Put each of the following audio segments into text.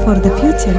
for the future.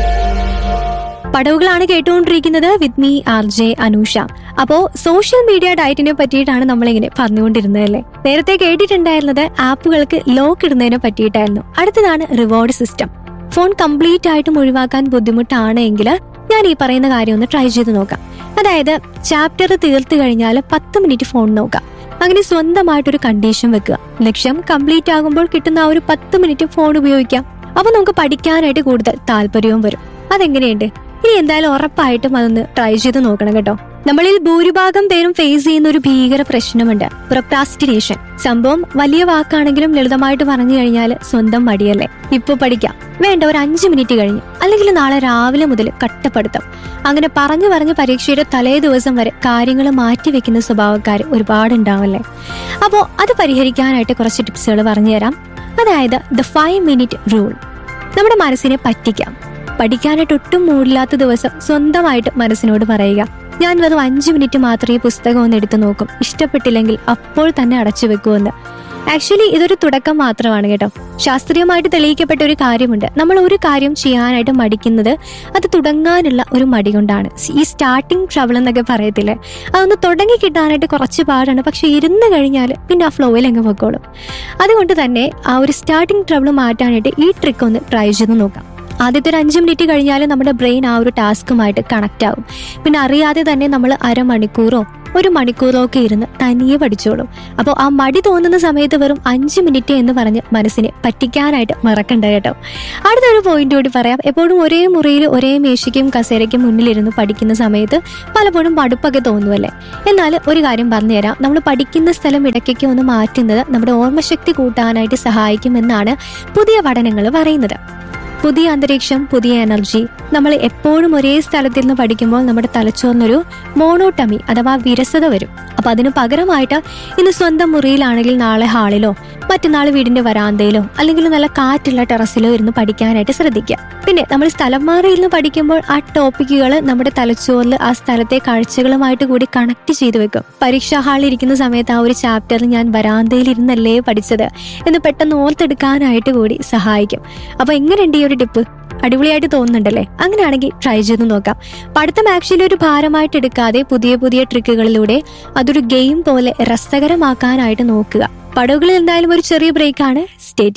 പടവുകളാണ് കേട്ടുകൊണ്ടിരിക്കുന്നത് with me R J Anusha അപ്പോ സോഷ്യൽ മീഡിയ ഡയറ്റിനെ പറ്റിയിട്ടാണ് നമ്മളിങ്ങനെ പറഞ്ഞുകൊണ്ടിരുന്നത് അല്ലേ നേരത്തെ കേട്ടിട്ടുണ്ടായിരുന്നത് ആപ്പുകൾക്ക് ലോക്ക് ഇടുന്നതിനെ പറ്റിയിട്ടായിരുന്നു അടുത്തതാണ് റിവാർഡ് സിസ്റ്റം ഫോൺ കംപ്ലീറ്റ് ആയിട്ടും ഒഴിവാക്കാൻ ബുദ്ധിമുട്ടാണ് എങ്കിൽ ഞാൻ ഈ പറയുന്ന കാര്യം ഒന്ന് ട്രൈ ചെയ്ത് നോക്കാം അതായത് ചാപ്റ്റർ തീർത്തു കഴിഞ്ഞാൽ പത്ത് മിനിറ്റ് ഫോൺ നോക്കാം അങ്ങനെ സ്വന്തമായിട്ടൊരു കണ്ടീഷൻ വെക്കുക ലക്ഷ്യം കംപ്ലീറ്റ് ആകുമ്പോൾ കിട്ടുന്ന ആ ഒരു പത്ത് മിനിറ്റ് ഫോൺ ഉപയോഗിക്കാം അപ്പൊ നമുക്ക് പഠിക്കാനായിട്ട് കൂടുതൽ താല്പര്യവും വരും അതെങ്ങനെയുണ്ട് ഇനി എന്തായാലും ഉറപ്പായിട്ടും അതൊന്ന് ട്രൈ ചെയ്ത് നോക്കണം കേട്ടോ നമ്മളിൽ ഭൂരിഭാഗം പേരും ഫേസ് ചെയ്യുന്ന ഒരു ഭീകര പ്രശ്നമുണ്ട് പ്രൊക്രാസ്റ്റിനേഷൻ സംഭവം വലിയ വാക്കാണെങ്കിലും ലളിതമായിട്ട് പറഞ്ഞു കഴിഞ്ഞാൽ സ്വന്തം മടിയല്ലേ ഇപ്പൊ പഠിക്കാം വേണ്ട ഒരു അഞ്ച് മിനിറ്റ് കഴിഞ്ഞ് അല്ലെങ്കിൽ നാളെ രാവിലെ മുതൽ കട്ടപ്പെടുത്തം അങ്ങനെ പറഞ്ഞു പറഞ്ഞ് പരീക്ഷയുടെ തലേ ദിവസം വരെ കാര്യങ്ങൾ മാറ്റിവെക്കുന്ന സ്വഭാവക്കാർ ഒരുപാടുണ്ടാവല്ലേ അപ്പോൾ അത് പരിഹരിക്കാനായിട്ട് കുറച്ച് ടിപ്സുകൾ പറഞ്ഞു തരാം അതായത് ദ ഫൈവ് മിനിറ്റ് റൂൾ നമ്മുടെ മനസ്സിനെ പറ്റിക്കാം പഠിക്കാനായിട്ട് ഒട്ടും മൂടില്ലാത്ത ദിവസം സ്വന്തമായിട്ട് മനസ്സിനോട് പറയുക ഞാൻ വെറും അഞ്ച് മിനിറ്റ് മാത്രമേ ഈ പുസ്തകം ഒന്ന് എടുത്തു നോക്കും ഇഷ്ടപ്പെട്ടില്ലെങ്കിൽ അപ്പോൾ തന്നെ അടച്ചു വെക്കുമെന്ന് ആക്ച്വലി ഇതൊരു തുടക്കം മാത്രമാണ് കേട്ടോ ശാസ്ത്രീയമായിട്ട് തെളിയിക്കപ്പെട്ട ഒരു കാര്യമുണ്ട് നമ്മൾ ഒരു കാര്യം ചെയ്യാനായിട്ട് മടിക്കുന്നത് അത് തുടങ്ങാനുള്ള ഒരു മടി കൊണ്ടാണ് ഈ സ്റ്റാർട്ടിങ് ട്രബിൾ എന്നൊക്കെ പറയത്തില്ലേ അതൊന്ന് തുടങ്ങി കിട്ടാനായിട്ട് കുറച്ച് പാടാണ് പക്ഷെ ഇരുന്ന് കഴിഞ്ഞാൽ പിന്നെ ആ ഫ്ലോയിൽ അങ്ങ് പൊക്കോളും അതുകൊണ്ട് തന്നെ ആ ഒരു സ്റ്റാർട്ടിങ് ട്രബിൾ മാറ്റാനായിട്ട് ഈ ട്രിക്ക് ഒന്ന് ട്രൈ ചെയ്ത് നോക്കാം ആദ്യത്തെ ഒരു അഞ്ച് മിനിറ്റ് കഴിഞ്ഞാൽ നമ്മുടെ ബ്രെയിൻ ആ ഒരു ടാസ്കുമായിട്ട് കണക്ട് ആവും പിന്നെ അറിയാതെ തന്നെ നമ്മൾ അരമണിക്കൂറോ ഒരു മണിക്കൂറോ ഒക്കെ ഇരുന്ന് തനിയെ പഠിച്ചോളും അപ്പോൾ ആ മടി തോന്നുന്ന സമയത്ത് വെറും അഞ്ച് മിനിറ്റ് എന്ന് പറഞ്ഞ് മനസ്സിനെ പറ്റിക്കാനായിട്ട് മറക്കണ്ട കേട്ടോ അടുത്തൊരു പോയിന്റ് കൂടി പറയാം എപ്പോഴും ഒരേ മുറിയിൽ ഒരേ മേശയ്ക്കും കസേരയ്ക്കും മുന്നിലിരുന്ന് പഠിക്കുന്ന സമയത്ത് പലപ്പോഴും മടുപ്പൊക്കെ തോന്നുമല്ലേ എന്നാൽ ഒരു കാര്യം പറഞ്ഞുതരാം നമ്മൾ പഠിക്കുന്ന സ്ഥലം ഇടയ്ക്കൊക്കെ ഒന്ന് മാറ്റുന്നത് നമ്മുടെ ഓർമ്മശക്തി കൂട്ടാനായിട്ട് സഹായിക്കുമെന്നാണ് പുതിയ പഠനങ്ങൾ പറയുന്നത് പുതിയ അന്തരീക്ഷം പുതിയ എനർജി നമ്മൾ എപ്പോഴും ഒരേ സ്ഥലത്തിൽ നിന്ന് പഠിക്കുമ്പോൾ നമ്മുടെ തലച്ചോറിനൊരു മോണോട്ടമി അഥവാ വിരസത വരും അപ്പൊ അതിന് പകരമായിട്ട് ഇന്ന് സ്വന്തം മുറിയിലാണെങ്കിൽ നാളെ ഹാളിലോ മറ്റന്നാൾ വീടിന്റെ വരാന്തയിലോ അല്ലെങ്കിൽ നല്ല കാറ്റുള്ള ടെറസിലോ ഇരുന്ന് പഠിക്കാനായിട്ട് ശ്രദ്ധിക്കുക പിന്നെ നമ്മൾ സ്ഥലം മാറി ഇരുന്ന് പഠിക്കുമ്പോൾ ആ ടോപ്പിക്കുകൾ നമ്മുടെ തലച്ചോറിൽ ആ സ്ഥലത്തെ കാഴ്ചകളുമായിട്ട് കൂടി കണക്ട് ചെയ്ത് വെക്കും പരീക്ഷാ ഹാളിൽ ഇരിക്കുന്ന സമയത്ത് ആ ഒരു ചാപ്റ്ററിൽ ഞാൻ വരാന്തയിൽ ഇരുന്നല്ലേ പഠിച്ചത് എന്ന് പെട്ടെന്ന് ഓർത്തെടുക്കാനായിട്ട് കൂടി സഹായിക്കും അപ്പൊ എങ്ങനെയുണ്ട് ഈ ഒരു ടിപ്പ് അടിപൊളിയായിട്ട് തോന്നുന്നുണ്ടല്ലേ അങ്ങനെയാണെങ്കിൽ ട്രൈ ചെയ്ത് നോക്കാം പഠിത്തം ആക്ച്വലി ഒരു ഭാരമായിട്ട് എടുക്കാതെ പുതിയ പുതിയ ട്രിക്കുകളിലൂടെ അതൊരു ഗെയിം പോലെ രസകരമാക്കാനായിട്ട് നോക്കുക പടവുകളിൽ എന്തായാലും ഒരു ചെറിയ ബ്രേക്കാണ് സ്റ്റേറ്റ്